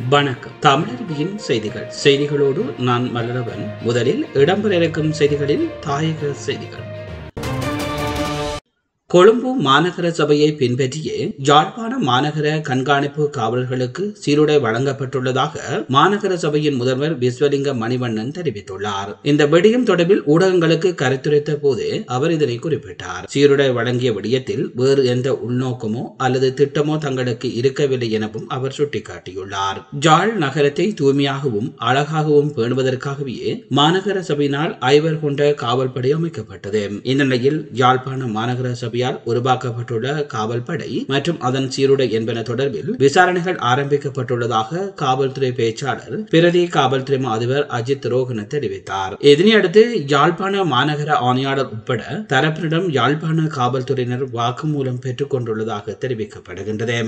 வணக்கம் தமிழருவியின் செய்திகள் செய்திகளோடு நான் மலரவன் முதலில் இடம்பெற இருக்கும் செய்திகளில் தாயக செய்திகள் கொழும்பு மாநகர சபையை பின்பற்றியே யாழ்ப்பாண மாநகர கண்காணிப்பு காவலர்களுக்கு சீருடை வழங்கப்பட்டுள்ளதாக மாநகர சபையின் முதல்வர் விஸ்வலிங்க மணிவண்ணன் தெரிவித்துள்ளார் இந்த விடயம் தொடர்பில் ஊடகங்களுக்கு கருத்துரைத்த போதே அவர் இதனை குறிப்பிட்டார் சீருடை வழங்கிய விடயத்தில் வேறு எந்த உள்நோக்கமோ அல்லது திட்டமோ தங்களுக்கு இருக்கவில்லை எனவும் அவர் சுட்டிக்காட்டியுள்ளார் ஜாழ் நகரத்தை தூய்மையாகவும் அழகாகவும் பேணுவதற்காகவே மாநகர சபையினால் ஐவர் கொண்ட காவல்படை அமைக்கப்பட்டது இந்நிலையில் யாழ்ப்பாண மாநகர சபையால் உருவாக்கப்பட்டுள்ள காவல்படை மற்றும் அதன் சீருடை என்பன தொடர்பில் விசாரணைகள் ஆரம்பிக்கப்பட்டுள்ளதாக காவல்துறை பேச்சாளர் பிரதி காவல்துறை அதிபர் அஜித் ரோகன தெரிவித்தார் இதனையடுத்து யாழ்ப்பாண மாநகர ஆணையாளர் உட்பட தரப்பினரிடம் யாழ்ப்பாண காவல்துறையினர் வாக்குமூலம் பெற்றுக் கொண்டுள்ளதாக தெரிவிக்கப்படுகின்றது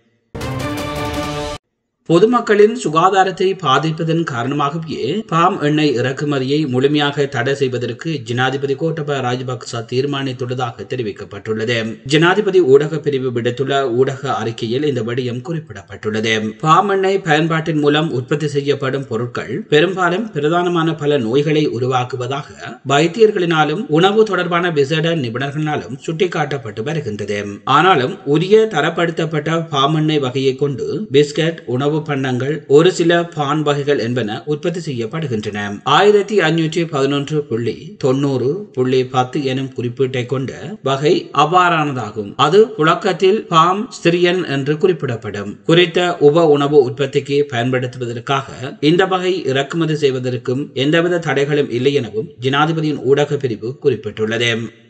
பொதுமக்களின் சுகாதாரத்தை பாதிப்பதன் காரணமாகவே பாம் எண்ணெய் இறக்குமதியை முழுமையாக தடை செய்வதற்கு ஜனாதிபதி கோட்டபய ராஜபக்ச தீர்மானித்துள்ளதாக தெரிவிக்கப்பட்டுள்ளது ஜனாதிபதி ஊடக பிரிவு விடுத்துள்ள ஊடக அறிக்கையில் இந்த விடயம் குறிப்பிடப்பட்டுள்ளது பாம் எண்ணெய் பயன்பாட்டின் மூலம் உற்பத்தி செய்யப்படும் பொருட்கள் பெரும்பாலும் பிரதானமான பல நோய்களை உருவாக்குவதாக வைத்தியர்களினாலும் உணவு தொடர்பான விசேட நிபுணர்களாலும் சுட்டிக்காட்டப்பட்டு வருகின்றது ஆனாலும் உரிய தரப்படுத்தப்பட்ட பாம் எண்ணெய் வகையை கொண்டு பிஸ்கட் உணவு உணவு பண்டங்கள் ஒரு சில பான் வகைகள் என்பன உற்பத்தி செய்யப்படுகின்றன ஆயிரத்தி அஞ்சூற்றி பதினொன்று புள்ளி தொண்ணூறு புள்ளி பத்து எனும் குறிப்பீட்டை கொண்ட வகை அவ்வாறானதாகும் அது புழக்கத்தில் பாம் ஸ்திரியன் என்று குறிப்பிடப்படும் குறித்த உப உணவு உற்பத்திக்கு பயன்படுத்துவதற்காக இந்த வகை இறக்குமதி செய்வதற்கும் எந்தவித தடைகளும் இல்லை எனவும் ஜனாதிபதியின் ஊடக பிரிவு குறிப்பிட்டுள்ளது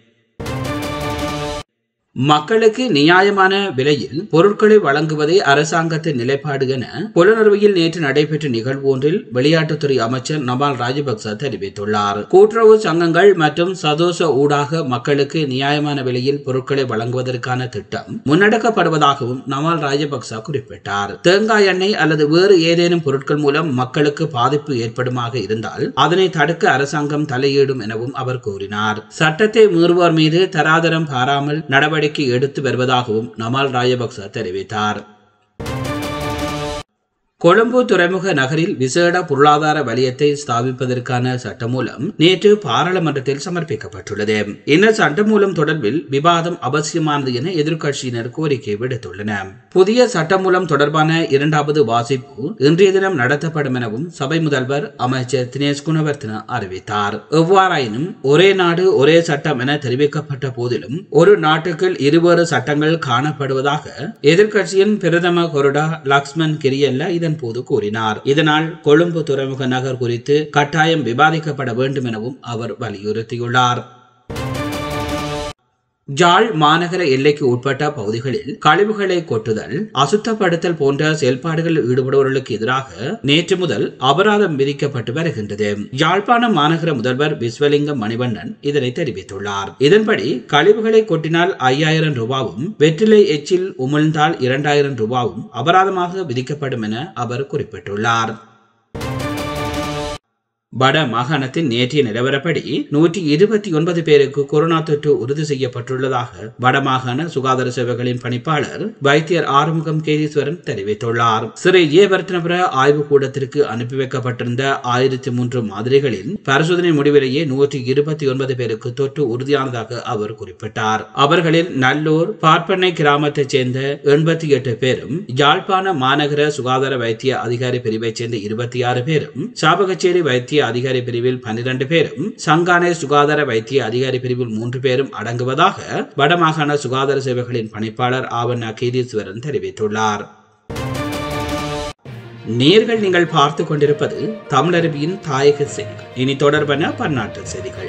மக்களுக்கு நியாயமான விலையில் பொருட்களை வழங்குவதே அரசாங்கத்தின் நிலைப்பாடு என புலனறுவையில் நேற்று நடைபெற்ற நிகழ்வு ஒன்றில் விளையாட்டுத்துறை அமைச்சர் நபால் ராஜபக்ச தெரிவித்துள்ளார் கூட்டுறவு சங்கங்கள் மற்றும் சதோச ஊடாக மக்களுக்கு நியாயமான விலையில் பொருட்களை வழங்குவதற்கான திட்டம் முன்னெடுக்கப்படுவதாகவும் நமால் ராஜபக்ச குறிப்பிட்டார் தேங்காய் எண்ணெய் அல்லது வேறு ஏதேனும் பொருட்கள் மூலம் மக்களுக்கு பாதிப்பு ஏற்படுமாக இருந்தால் அதனை தடுக்க அரசாங்கம் தலையிடும் எனவும் அவர் கூறினார் சட்டத்தை மீறுவோர் மீது தராதரம் பாராமல் நடவடிக்கை நடவடிக்கை எடுத்து வருவதாகவும் நமால் ராஜபக்ச தெரிவித்தார் கொழும்பு துறைமுக நகரில் விசேட பொருளாதார வலயத்தை ஸ்தாபிப்பதற்கான சட்டமூலம் நேற்று பாராளுமன்றத்தில் சமர்ப்பிக்கப்பட்டுள்ளது இந்த சட்டமூலம் தொடர்பில் விவாதம் அவசியமானது என எதிர்க்கட்சியினர் கோரிக்கை விடுத்துள்ளனர் புதிய சட்டமூலம் தொடர்பான இரண்டாவது வாசிப்பு இன்றைய தினம் நடத்தப்படும் எனவும் சபை முதல்வர் அமைச்சர் தினேஷ் குணவர்த்தன அறிவித்தார் எவ்வாறாயினும் ஒரே நாடு ஒரே சட்டம் என தெரிவிக்கப்பட்ட போதிலும் ஒரு நாட்டுக்குள் இருவேறு சட்டங்கள் காணப்படுவதாக எதிர்க்கட்சியின் பிரதம கொறடா லக்ஷ்மன் கிரியல்ல இதன் போது கூறினார் இதனால் கொழும்பு துறைமுக நகர் குறித்து கட்டாயம் விவாதிக்கப்பட வேண்டும் எனவும் அவர் வலியுறுத்தியுள்ளார் ஜாழ் மாநகர எல்லைக்கு உட்பட்ட பகுதிகளில் கழிவுகளை கொட்டுதல் அசுத்தப்படுத்தல் போன்ற செயல்பாடுகளில் ஈடுபடுபவர்களுக்கு எதிராக நேற்று முதல் அபராதம் விதிக்கப்பட்டு வருகின்றது யாழ்ப்பாணம் மாநகர முதல்வர் விஸ்வலிங்கம் மணிவண்ணன் இதனை தெரிவித்துள்ளார் இதன்படி கழிவுகளை கொட்டினால் ஐயாயிரம் ரூபாவும் வெற்றிலை எச்சில் உமிழ்ந்தால் இரண்டாயிரம் ரூபாவும் அபராதமாக விதிக்கப்படும் என அவர் குறிப்பிட்டுள்ளார் வட மாகாணத்தின் நேற்றைய நிலவரப்படி நூற்றி இருபத்தி ஒன்பது பேருக்கு கொரோனா தொற்று உறுதி செய்யப்பட்டுள்ளதாக வடமாகாண சுகாதார சேவைகளின் பணிப்பாளர் வைத்தியர் ஆறுமுகம் கேதீஸ்வரன் தெரிவித்துள்ளார் சிறை ஏவர்த்தனபுர ஆய்வு கூடத்திற்கு அனுப்பி வைக்கப்பட்டிருந்த ஆயிரத்தி மூன்று மாதிரிகளின் பரிசோதனை முடிவிலேயே நூற்றி இருபத்தி ஒன்பது பேருக்கு தொற்று உறுதியானதாக அவர் குறிப்பிட்டார் அவர்களில் நல்லூர் பார்ப்பனை கிராமத்தைச் சேர்ந்த எண்பத்தி எட்டு பேரும் யாழ்ப்பாண மாநகர சுகாதார வைத்திய அதிகாரி பிரிவைச் சேர்ந்த இருபத்தி ஆறு பேரும் சாபகச்சேரி வைத்திய அதிகாரி பிரிவில் பன்னிரண்டு பேரும் சங்கானை சுகாதார வைத்திய அதிகாரி பிரிவில் மூன்று பேரும் அடங்குவதாக வடமாகாண சுகாதார சேவைகளின் பணிப்பாளர் ஆவண்ணா கீதீஸ்வரன் தெரிவித்துள்ளார் நேர்கள் நீங்கள் பார்த்து கொண்டிருப்பது தமிழருவியின் தாயக செய்திகள் இனி தொடர்பான பன்னாட்டு செய்திகள்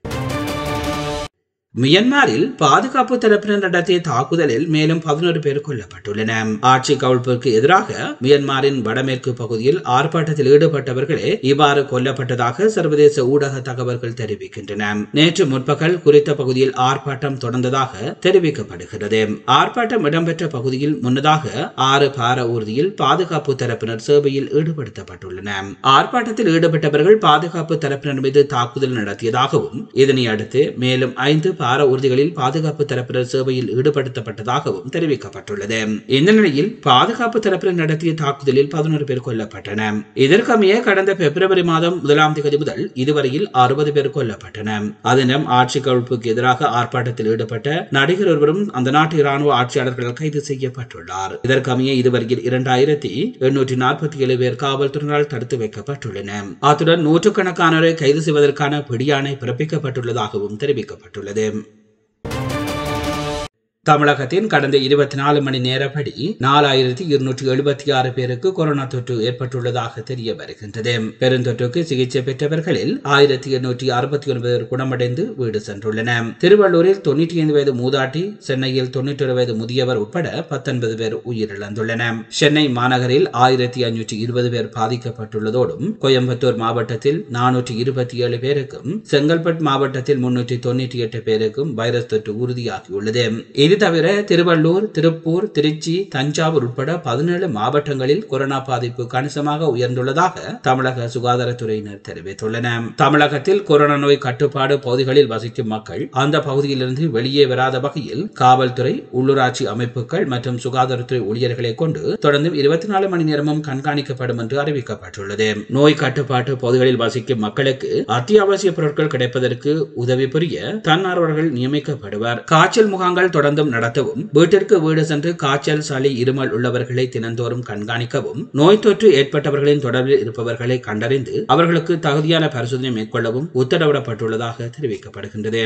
மியன்மாரில் பாதுகாப்பு தரப்பினர் நடத்திய தாக்குதலில் மேலும் பதினோரு பேர் கொல்லப்பட்டுள்ளன ஆட்சி கவிழ்ப்பிற்கு எதிராக மியன்மாரின் வடமேற்கு பகுதியில் ஆர்ப்பாட்டத்தில் ஈடுபட்டவர்களே இவ்வாறு கொல்லப்பட்டதாக சர்வதேச ஊடக தகவல்கள் தெரிவிக்கின்றன நேற்று முற்பகல் குறித்த பகுதியில் ஆர்ப்பாட்டம் தொடர்ந்ததாக தெரிவிக்கப்படுகிறது ஆர்ப்பாட்டம் இடம்பெற்ற பகுதியில் முன்னதாக ஆறு பார ஊர்தியில் பாதுகாப்பு தரப்பினர் சேவையில் ஈடுபடுத்தப்பட்டுள்ளனர் ஆர்ப்பாட்டத்தில் ஈடுபட்டவர்கள் பாதுகாப்பு தரப்பினர் மீது தாக்குதல் நடத்தியதாகவும் இதனை அடுத்து மேலும் ஐந்து பார ஊர்திகளில் பாதுகாப்பு தரப்பினர் சேவையில் ஈடுபடுத்தப்பட்டதாகவும் தெரிவிக்கப்பட்டுள்ளது இந்த நிலையில் பாதுகாப்பு தரப்பினர் நடத்திய தாக்குதலில் பதினோரு பேர் கொல்லப்பட்டனர் இதற்கமைய கடந்த பிப்ரவரி மாதம் முதலாம் தேதி முதல் இதுவரையில் அறுபது பேர் கொல்லப்பட்டனர் அதனம் ஆட்சி கவிழ்ப்புக்கு எதிராக ஆர்ப்பாட்டத்தில் ஈடுபட்ட நடிகர் ஒருவரும் அந்த நாட்டு இராணுவ ஆட்சியாளர்களால் கைது செய்யப்பட்டுள்ளார் இதற்கமைய இதுவரையில் இரண்டாயிரத்தி எண்ணூற்றி நாற்பத்தி ஏழு பேர் காவல்துறையினரால் தடுத்து வைக்கப்பட்டுள்ளனர் அத்துடன் நூற்றுக்கணக்கானோரை கைது செய்வதற்கான பிடியாணை பிறப்பிக்கப்பட்டுள்ளதாகவும் தெரிவிக்கப்பட்டுள்ளது தமிழகத்தின் கடந்த இருபத்தி நாலு மணி நேரப்படி நாலாயிரத்தி இருநூற்றி எழுபத்தி ஆறு பேருக்கு கொரோனா தொற்று ஏற்பட்டுள்ளதாக தெரிய வருகின்றது பெருந்தொற்றுக்கு சிகிச்சை பெற்றவர்களில் ஆயிரத்தி எண்ணூற்றி அறுபத்தி ஒன்பது பேர் குணமடைந்து வீடு சென்றுள்ளனர் திருவள்ளூரில் தொண்ணூற்றி ஐந்து வயது மூதாட்டி சென்னையில் தொண்ணூற்றி ஒரு வயது முதியவர் உட்பட பத்தொன்பது பேர் உயிரிழந்துள்ளனர் சென்னை மாநகரில் ஆயிரத்தி ஐநூற்றி இருபது பேர் பாதிக்கப்பட்டுள்ளதோடும் கோயம்புத்தூர் மாவட்டத்தில் நானூற்றி இருபத்தி ஏழு பேருக்கும் செங்கல்பட்டு மாவட்டத்தில் முன்னூற்றி தொண்ணூற்றி எட்டு பேருக்கும் வைரஸ் தொற்று உறுதியாகியுள்ளது இது தவிர திருவள்ளூர் திருப்பூர் திருச்சி தஞ்சாவூர் உட்பட பதினேழு மாவட்டங்களில் கொரோனா பாதிப்பு கணிசமாக உயர்ந்துள்ளதாக தமிழக சுகாதாரத்துறையினர் தெரிவித்துள்ளனர் தமிழகத்தில் கொரோனா நோய் கட்டுப்பாடு பகுதிகளில் வசிக்கும் மக்கள் அந்த பகுதியிலிருந்து வெளியே வராத வகையில் காவல்துறை உள்ளூராட்சி அமைப்புகள் மற்றும் சுகாதாரத்துறை ஊழியர்களை கொண்டு தொடர்ந்து இருபத்தி நாலு மணி நேரமும் கண்காணிக்கப்படும் என்று அறிவிக்கப்பட்டுள்ளது நோய் கட்டுப்பாட்டு பகுதிகளில் வசிக்கும் மக்களுக்கு அத்தியாவசிய பொருட்கள் கிடைப்பதற்கு உதவி புரிய தன்னார்வலர்கள் நியமிக்கப்படுவர் காய்ச்சல் முகாம்கள் தொடர்ந்து நடத்தவும் வீட்டிற்கு வீடு சென்று காய்ச்சல் சளி இருமல் உள்ளவர்களை தினந்தோறும் கண்காணிக்கவும் நோய் தொற்று ஏற்பட்டவர்களின் தொடர்பில் இருப்பவர்களை கண்டறிந்து அவர்களுக்கு தகுதியான பரிசோதனை மேற்கொள்ளவும் உத்தரவிடப்பட்டுள்ளதாக தெரிவிக்கப்படுகின்றது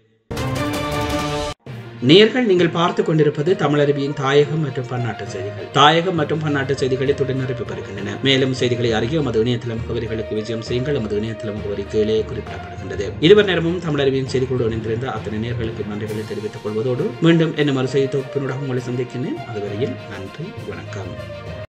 நேர்கள் நீங்கள் பார்த்துக் கொண்டிருப்பது தமிழருவியின் தாயகம் மற்றும் பன்னாட்டு செய்திகள் தாயகம் மற்றும் பன்னாட்டு செய்திகளை தொடர்ந்து அறிவிக்கப்படுகின்றன மேலும் செய்திகளை அறிய எமது இணையதள முகவரிகளுக்கு விஜயம் செய்யுங்கள் எமது இணையதள முகவரி கீழே குறிப்பிடப்படுகின்றது இருவர் நேரமும் தமிழருவியின் செய்திகளோடு இணைந்திருந்த அத்தனை நேர்களுக்கு நன்றிகளை தெரிவித்துக் கொள்வதோடு மீண்டும் என்ன மறு செய்தி தொகுப்பினுடன் உங்களை சந்திக்கிறேன் அதுவரையில் நன்றி வணக்கம்